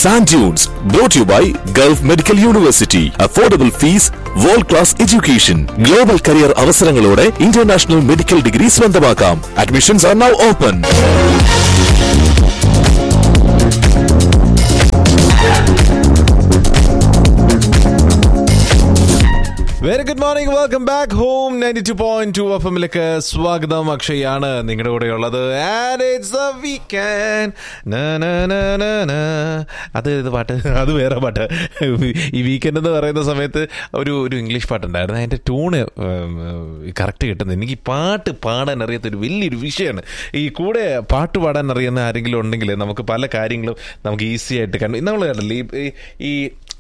Sand Dunes, brought to you by Gulf Medical University. Affordable fees, world class education. Global career അവസരങ്ങളോടെ international medical degree സ്വന്തമാക്കാം admissions are now open very good morning welcome back home ninety two point two F എമ്മിലേക്ക് സ്വാഗതം അക്ഷയാണ് നിങ്ങളുടെ കൂടെ ഉള്ളത് and it's A weekend അത് ഇത് പാട്ട് അത് വേറെ പാട്ട് ഈ വീക്കെൻഡ് എന്ന് പറയുന്ന സമയത്ത് ഒരു ഒരു ഇംഗ്ലീഷ് പാട്ടുണ്ടായിരുന്നു അതിൻ്റെ ട്യൂണ് കറക്റ്റ് കിട്ടുന്നത് എനിക്ക് ഈ പാട്ട് പാടാൻ അറിയാത്ത ഒരു വലിയൊരു വിഷയമാണ് ഈ കൂടെ പാട്ട് പാടാൻ അറിയുന്ന ആരെങ്കിലും ഉണ്ടെങ്കിൽ നമുക്ക് പല കാര്യങ്ങളും നമുക്ക് ഈസി ആയിട്ട് കണ്ടു നമ്മൾ കേട്ടല്ലേ ഈ- ഈ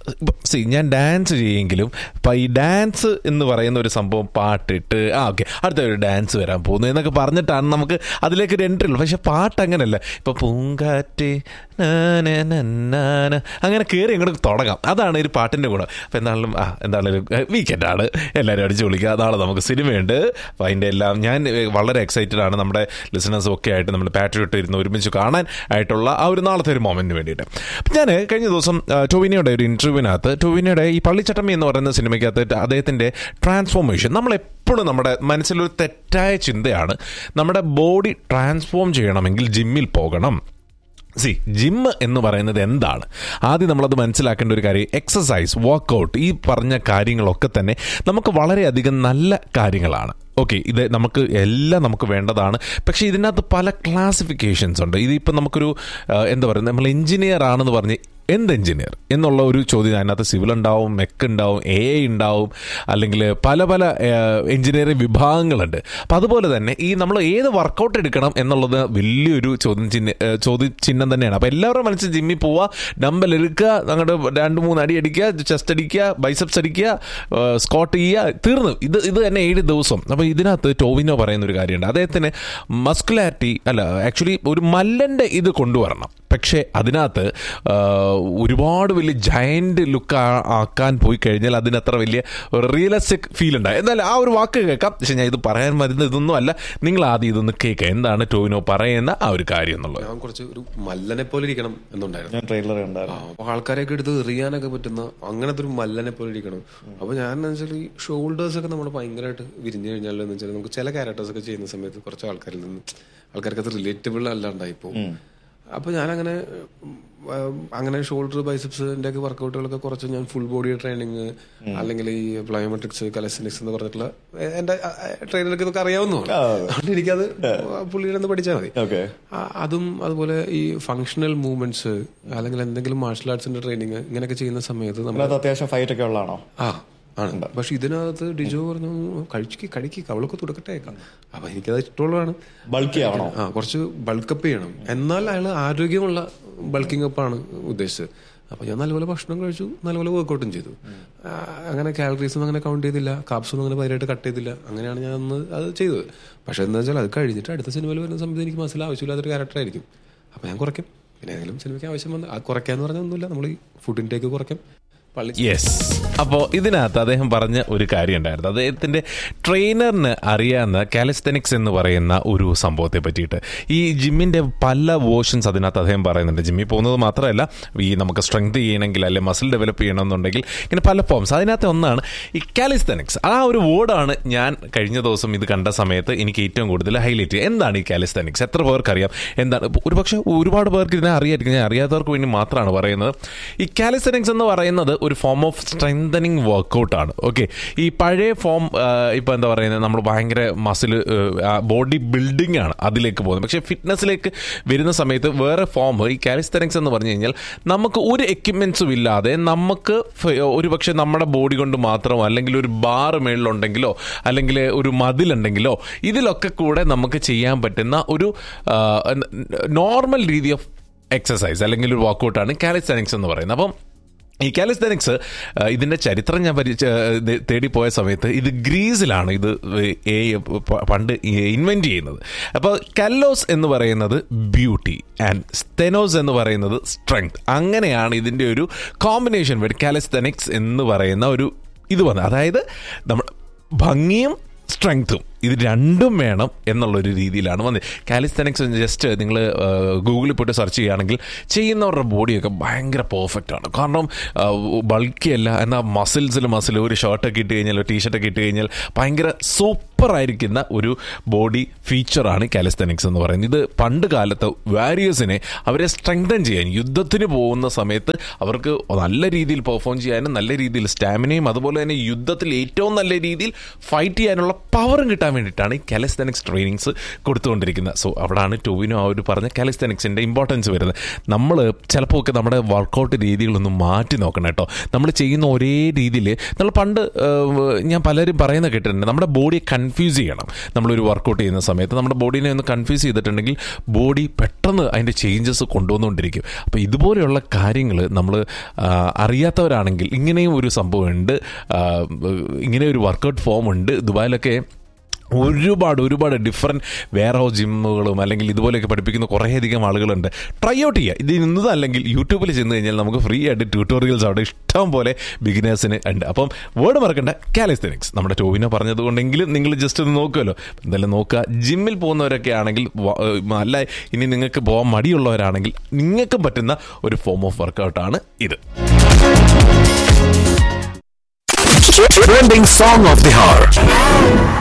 സി ഞാൻ ഡാൻസ് ചെയ്യെങ്കിലും ഇപ്പം ഈ ഡാൻസ് എന്ന് പറയുന്ന ഒരു സംഭവം പാട്ടിട്ട് ആ ഓക്കെ അടുത്ത ഒരു ഡാൻസ് വരാൻ പോകുന്നു എന്നൊക്കെ പറഞ്ഞിട്ടാണ് നമുക്ക് അതിലേക്ക് ഒരു എൻട്രി ഉള്ളൂ പക്ഷെ പാട്ട് അങ്ങനെയല്ല ഇപ്പം പൂങ്കാറ്റ് നാന നന്നാന അങ്ങനെ കയറി അങ്ങോട്ട് തുടങ്ങാം അതാണ് ഒരു പാട്ടിൻ്റെ ഗുണം അപ്പം എന്താണെങ്കിലും ആ എന്താണെങ്കിലും വീക്കെൻഡാണ് എല്ലാവരും അടിച്ചു വിളിക്കുക നാളെ നമുക്ക് സിനിമയുണ്ട് അപ്പം അതിൻ്റെ എല്ലാം ഞാൻ ഏഹ്, വളരെ എക്സൈറ്റഡ് ആണ് നമ്മുടെ ലിസണേഴ്സും ഒക്കെ ആയിട്ട് നമ്മൾ പാട്രിയോട്ട് ഇരുന്ന് ഒരുമിച്ച് കാണാൻ ആയിട്ടുള്ള ആ ഒരു നാളത്തെ ഒരു മൊമെന്റിന് വേണ്ടിയിട്ട് അപ്പം ഞാൻ കഴിഞ്ഞ ദിവസം ആ, ടൊവിനോയുടെ ഒരു ഇന്റർവ്യൂവിനകത്ത് ടൊവിനോയുടെ ഈ പള്ളിച്ചട്ടമ്മി എന്ന് പറയുന്ന സിനിമയ്ക്കകത്ത് അദ്ദേഹത്തിൻ്റെ ട്രാൻസ്ഫോർമേഷൻ നമ്മൾ എപ്പോഴും നമ്മുടെ മനസ്സിലൊരു തെറ്റായ ചിന്തയാണ് നമ്മുടെ ബോഡി ട്രാൻസ്ഫോം ചെയ്യണമെങ്കിൽ ജിമ്മിൽ പോകണം സി ജിം എന്ന് പറയുന്നത് എന്താണ് ആദ്യം നമ്മളത് മനസ്സിലാക്കേണ്ട ഒരു കാര്യം എക്സസൈസ് വർക്കൗട്ട് ഈ പറഞ്ഞ കാര്യങ്ങളൊക്കെ തന്നെ നമുക്ക് വളരെയധികം നല്ല കാര്യങ്ങളാണ് ഓക്കെ ഇത് നമുക്ക് എല്ലാം നമുക്ക് വേണ്ടതാണ് പക്ഷേ ഇതിനകത്ത് പല ക്ലാസിഫിക്കേഷൻസ് ഉണ്ട് ഇതിപ്പോൾ നമുക്കൊരു ആ, എന്താ പറയുക നമ്മൾ എഞ്ചിനീയർ ആണെന്ന് പറഞ്ഞ് എന്ത് എഞ്ചിനീയർ എന്നുള്ള ഒരു ചോദ്യം അതിനകത്ത് സിവിൽ ഉണ്ടാവും മെക്ക് ഉണ്ടാവും എ ഐ ഉണ്ടാവും അല്ലെങ്കിൽ പല പല എഞ്ചിനീയറിംഗ് വിഭാഗങ്ങളുണ്ട് അപ്പം അതുപോലെ തന്നെ ഈ നമ്മൾ ഏത് വർക്കൗട്ട് എടുക്കണം എന്നുള്ളത് വലിയൊരു ചോദ്യം ചിഹ്ന ഏഹ് ചോദ്യ ചിഹ്നം തന്നെയാണ് അപ്പോൾ എല്ലാവരുടെ മനസ്സിൽ ജിമ്മിൽ പോവുക ഡമ്പൽ എടുക്കുക അങ്ങോട്ട് രണ്ട് മൂന്ന് അടി അടിക്കുക ചെസ്റ്റ് അടിക്കുക ബൈസപ്സ് അടിക്കുക സ്കോട്ട് ചെയ്യുക തീർന്നു ഇത് ഇത് തന്നെ ഏഴ് ദിവസം അപ്പോൾ ഇതിനകത്ത് ടോവിനോ പറയുന്ന ഒരു കാര്യമുണ്ട് അദ്ദേഹത്തിന് മസ്കുലാരിറ്റി അല്ല ആക്ച്വലി ഒരു മല്ലൻ്റെ ഇത് കൊണ്ടുവരണം പക്ഷേ അതിനകത്ത് ആ, ഒരുപാട് വലിയ ജയന്റ് ലുക്ക് ആക്കാൻ പോയി കഴിഞ്ഞാൽ അതിനത്ര വലിയ റിയലിസ്റ്റിക് ഫീൽ ഉണ്ടായി എന്നാൽ ആ ഒരു വാക്ക് കേൾക്കാം പക്ഷെ ഞാൻ ഇത് പറയാൻ വരുന്നത് ഇതൊന്നും അല്ല നിങ്ങൾ ആദ്യം ഇതൊന്ന് കേൾക്കുക എന്താണ് ടോവിനോ പറയുന്ന ആ ഒരു കാര്യം എന്നുള്ളത് ഞാൻ കുറച്ച് ഒരു മല്ലനെ പോലെ ഇരിക്കണം എന്നുണ്ടായിരുന്നു ഞാൻ ട്രെയിലർ കണ്ടായിരുന്നു അപ്പൊ ആൾക്കാരെയൊക്കെ എടുത്ത് എറിയാനൊക്കെ പറ്റുന്ന അങ്ങനത്തെ ഒരു മല്ലനെ പോലെ ഇരിക്കണം അപ്പൊ ഞാൻ വെച്ചാൽ ഈ ഷോൾഡേഴ്സ് ഒക്കെ നമ്മൾ ഭയങ്കരമായിട്ട് വിരിഞ്ഞു കഴിഞ്ഞാൽ എന്ന് വെച്ചാൽ നമുക്ക് ചില ക്യാരക്ടേഴ്സ് ഒക്കെ ചെയ്യുന്ന സമയത്ത് കുറച്ച് ആൾക്കാരിൽ നിന്ന് ആൾക്കാർക്ക് അത് റിലേറ്റബിൾ അല്ലാണ്ടായിപ്പോ അപ്പൊ ഞാൻ അങ്ങനെ അങ്ങനെ ഷോൾഡർ ബൈസപ്സിന്റെ ഒക്കെ വർക്കൗട്ടുകളൊക്കെ കുറച്ച് ഞാൻ ഫുൾ ബോഡി ട്രെയിനിങ് അല്ലെങ്കിൽ ഈ പ്ലയോമെട്രിക്സ് കലസ്റ്റിനിക്സ് എന്ന് പറഞ്ഞിട്ടുള്ള എ- എന്റെ ട്രെയിനർക്ക് ഇതൊക്കെ അറിയാവുന്നതാണ് അതുകൊണ്ട് എനിക്കത് പുള്ളിയുടെ ഒന്ന് പഠിച്ചാൽ മതി ഓക്കെ ആ, അതും അതുപോലെ ഈ ഫങ്ഷണൽ മൂവ്മെന്റ്സ് അല്ലെങ്കിൽ എന്തെങ്കിലും മാർഷൽ ആർട്സിന്റെ ട്രെയിനിങ് ഇങ്ങനെയൊക്കെ ചെയ്യുന്ന സമയത്ത് നമ്മൾ അതിനകത്ത് അത്യാവശ്യം ഫൈറ്റ് ഒക്കെ ഉള്ളതാണോ ആ ആണ് പക്ഷെ ഇതിനകത്ത് ഡിജോ പറഞ്ഞു കഴിക്ക് കടിക്ക് കവളൊക്കെ തുടക്കട്ടെ അപ്പൊ എനിക്കത് ഇഷ്ടമുള്ളതാണ് ബൾക്കി ആവണോ ആ കുറച്ച് ബൾക്കപ്പ് ചെയ്യണം എന്നാൽ അയാൾ ആരോഗ്യമുള്ള ബൾക്കിംഗ് അപ്പ് ആണ് ഉദ്ദേശിച്ചത് അപ്പൊ ഞാൻ നല്ലപോലെ ഭക്ഷണം കഴിച്ചു നല്ലപോലെ വർക്കൗട്ടും ചെയ്തു ആ, അങ്ങനെ കാലറീസ് ഒന്നും അങ്ങനെ കൗണ്ട് ചെയ്തില്ല കാപ്സ് ഒന്നും അങ്ങനെ ഭയങ്കരമായിട്ട് കട്ട് ചെയ്തില്ല അങ്ങനെയാണ് ഞാൻ അന്ന് അത് ചെയ്തത് പക്ഷെ എന്താ വെച്ചാൽ അത് കഴിഞ്ഞിട്ട് അടുത്ത സിനിമയിൽ വരുന്ന സമയത്ത് എനിക്ക് മനസ്സിൽ ആവശ്യമില്ലാത്തൊരു ക്യാരക്ടർ ആയിരിക്കും അപ്പൊ ഞാൻ കുറയ്ക്കും പിന്നെ ഏതെങ്കിലും സിനിമയ്ക്ക് ആവശ്യം വന്ന് ആ കുറയ്ക്കാന്ന് പറഞ്ഞാൽ ഒന്നുമില്ല നമ്മൾ ഈ ഫുഡ് ഇൻടേക്ക് കുറയ്ക്കും പള്ളി യെസ് അപ്പോൾ ഇതിനകത്ത് അദ്ദേഹം പറഞ്ഞ ഒരു കാര്യം ഉണ്ടായിരുന്നു അദ്ദേഹത്തിൻ്റെ ട്രെയിനറിന് അറിയാവുന്ന കാലിസ്തനിക്സ് എന്ന് പറയുന്ന ഒരു സംഭവത്തെ പറ്റിയിട്ട് ഈ ജിമ്മിൻ്റെ പല വേർഷൻസ് അതിനകത്ത് അദ്ദേഹം പറയുന്നുണ്ട് ജിമ്മിൽ പോകുന്നത് മാത്രമല്ല ഈ നമുക്ക് സ്ട്രെങ്ത് ചെയ്യണമെങ്കിൽ അല്ലെ മസിൽ ഡെവലപ്പ് ചെയ്യണമെന്നുണ്ടെങ്കിൽ ഇങ്ങനെ പല ഫോംസ് അതിനകത്ത് ഒന്നാണ് ഈ കാലിസ്തനിക്സ് ആ ഒരു വേർഡാണ് ഞാൻ കഴിഞ്ഞ ദിവസം ഇത് കണ്ട സമയത്ത് എനിക്ക് ഏറ്റവും കൂടുതൽ ഹൈലൈറ്റ് ചെയ്യുക എന്താണ് ഈ കാലിസ്തനിക്സ് എത്ര പേർക്ക് അറിയാം എന്താണ് ഒരു പക്ഷേ ഒരുപാട് പേർക്ക് ഇതിനെ അറിയായിരിക്കും ഞാൻ അറിയാത്തവർക്ക് വേണ്ടി മാത്രമാണ് പറയുന്നത് ഈ കാലിസ്തനിക്സ് എന്ന് പറയുന്നത് ഒരു ഫോം ഓഫ് സ്ട്രെങ്തനിങ് വർക്കൗട്ടാണ് ഓക്കെ ഈ പഴയ ഫോം ഇപ്പോൾ എന്താ പറയുന്നത് നമ്മൾ ഭയങ്കര മസിൽ ബോഡി ബിൽഡിംഗ് ആണ് അതിലേക്ക് പോകുന്നത് പക്ഷേ ഫിറ്റ്നസ്സിലേക്ക് വരുന്ന സമയത്ത് വേറെ ഫോം ഈ കാലിസ്തനിക്സ് എന്ന് പറഞ്ഞു കഴിഞ്ഞാൽ നമുക്ക് ഒരു എക്യുപ്മെൻസും ഇല്ലാതെ നമുക്ക് ഫ- ഒരു പക്ഷേ നമ്മുടെ ബോഡി കൊണ്ട് മാത്രമോ അല്ലെങ്കിൽ ഒരു ബാർ മേളിലുണ്ടെങ്കിലോ അല്ലെങ്കിൽ ഒരു മതിലുണ്ടെങ്കിലോ ഇതിലൊക്കെ കൂടെ നമുക്ക് ചെയ്യാൻ പറ്റുന്ന ഒരു നോർമൽ രീതി ഓഫ് എക്സസൈസ് അല്ലെങ്കിൽ ഒരു വർക്കൗട്ടാണ് കാലിസ്തനിക്സ് എന്ന് പറയുന്നത് അപ്പം ഈ കാലിസ്തനിക്സ് ഇതിന്റെ ചരിത്രം ഞാൻ പരി ഇത് തേടിപ്പോയ സമയത്ത് ഇത് ഗ്രീസിലാണ് ഇത് ഏ പ- പണ്ട് ഇൻവെന്റ് ചെയ്യുന്നത് അപ്പോൾ കല്ലോസ് എന്ന് പറയുന്നത് ബ്യൂട്ടി ആൻഡ് സ്റ്റെനോസ് എന്ന് പറയുന്നത് സ്ട്രെങ്ത് അങ്ങനെയാണ് ഇതിന്റെ ഒരു കോമ്പിനേഷൻ വേണ്ടി കാലിസ്തനിക്സ് എന്ന് പറയുന്ന ഒരു ഇത് വന്നത് അതായത് നമ്മൾ ഭംഗിയും സ്ട്രെങ്ത്തും ഇത് രണ്ടും വേണം എന്നുള്ളൊരു രീതിയിലാണ് വന്നത് കാലിസ്തനിക്സ് ജസ്റ്റ് നിങ്ങൾ ഗൂഗിളിൽ പോയിട്ട് സെർച്ച് ചെയ്യുകയാണെങ്കിൽ ചെയ്യുന്നവരുടെ ബോഡിയൊക്കെ ഭയങ്കര പെർഫെക്റ്റ് ആണ് കാരണം ബൾക്കി അല്ല എന്നാൽ മസിൽസിൽ മസിൽ ഒരു ഷർട്ടൊക്കെ ഇട്ട് കഴിഞ്ഞാൽ ഒരു ടീഷർട്ടൊക്കെ ഇട്ട് കഴിഞ്ഞാൽ ഭയങ്കര സൂപ്പർ ആയിരിക്കുന്ന ഒരു ബോഡി ഫീച്ചറാണ് കാലിസ്തനിക്സ് എന്ന് പറയുന്നത് ഇത് പണ്ട് കാലത്ത് വാരിയേഴ്സിനെ അവരെ സ്ട്രെങ്തൻ ചെയ്യാൻ യുദ്ധത്തിന് പോകുന്ന സമയത്ത് അവർക്ക് നല്ല രീതിയിൽ പെർഫോം ചെയ്യാനും നല്ല രീതിയിൽ സ്റ്റാമിനയും അതുപോലെ തന്നെ യുദ്ധത്തിൽ ഏറ്റവും നല്ല രീതിയിൽ ഫൈറ്റ് ചെയ്യാനുള്ള പവറും കിട്ടാൻ വേണ്ടിയിട്ടാണ് ഈ കാലിസ്തനിക്സ് ട്രെയിനിങ്സ് കൊടുത്തുകൊണ്ടിരിക്കുന്നത് സോ അവിടാണ് ടോവിനോ ആ ഒരു പറഞ്ഞ കാലിസ്തനിക്സിൻ്റെ ഇമ്പോർട്ടൻസ് വരുന്നത് നമ്മൾ ചിലപ്പോൾ ഒക്കെ നമ്മുടെ വർക്കൗട്ട് രീതികളൊന്നും മാറ്റി നോക്കണം കേട്ടോ നമ്മൾ ചെയ്യുന്ന ഒരേ രീതിയിൽ നമ്മൾ പണ്ട് ഏഹ്, ഞാൻ പലരും പറയുന്ന കേട്ടിട്ടുണ്ട് നമ്മുടെ ബോഡിയെ കൺഫ്യൂസ് ചെയ്യണം നമ്മളൊരു വർക്കൗട്ട് ചെയ്യുന്ന സമയത്ത് നമ്മുടെ ബോഡീനെ ഒന്ന് കൺഫ്യൂസ് ചെയ്തിട്ടുണ്ടെങ്കിൽ ബോഡി പെട്ടെന്ന് അതിൻ്റെ ചേഞ്ചസ് കൊണ്ടുവന്നുകൊണ്ടിരിക്കും അപ്പോൾ ഇതുപോലെയുള്ള കാര്യങ്ങൾ നമ്മൾ അറിയാത്തവരാണെങ്കിൽ ഇങ്ങനെയും ഒരു സംഭവമുണ്ട് ആ, ഇങ്ങനെ ഒരു വർക്കൗട്ട് ഫോം ഉണ്ട് ദുബായിലൊക്കെ ഒരുപാട് ഒരുപാട് ഡിഫറെൻറ്റ് വേറെ ജിമ്മുകളും അല്ലെങ്കിൽ ഇതുപോലെയൊക്കെ പഠിപ്പിക്കുന്ന കുറേയധികം ആളുകളുണ്ട് ട്രൈ ഔട്ട് ചെയ്യുക ഇത് ഇന്നതല്ലെങ്കിൽ യൂട്യൂബിൽ ചെന്ന് കഴിഞ്ഞാൽ നമുക്ക് ഫ്രീ ആയിട്ട് ട്യൂട്ടോറിയൽസ് അവിടെ ഇഷ്ടം പോലെ ബിഗിനേഴ്സിന് ഉണ്ട് അപ്പം വേർഡ് മറക്കണ്ട കാലിസ്തനിക്സ് നമ്മുടെ ടോവിനോ പറഞ്ഞതുകൊണ്ടെങ്കിലും നിങ്ങൾ ജസ്റ്റ് ഒന്ന് നോക്കുമല്ലോ എന്തായാലും നോക്കുക ജിമ്മിൽ പോകുന്നവരൊക്കെ ആണെങ്കിൽ വ- ഏഹ് അല്ല ഇനി നിങ്ങൾക്ക് പോകാൻ മടിയുള്ളവരാണെങ്കിൽ നിങ്ങൾക്കും പറ്റുന്ന ഒരു ഫോം ഓഫ് വർക്കൗട്ടാണ് ഇത് Trending song of the hour.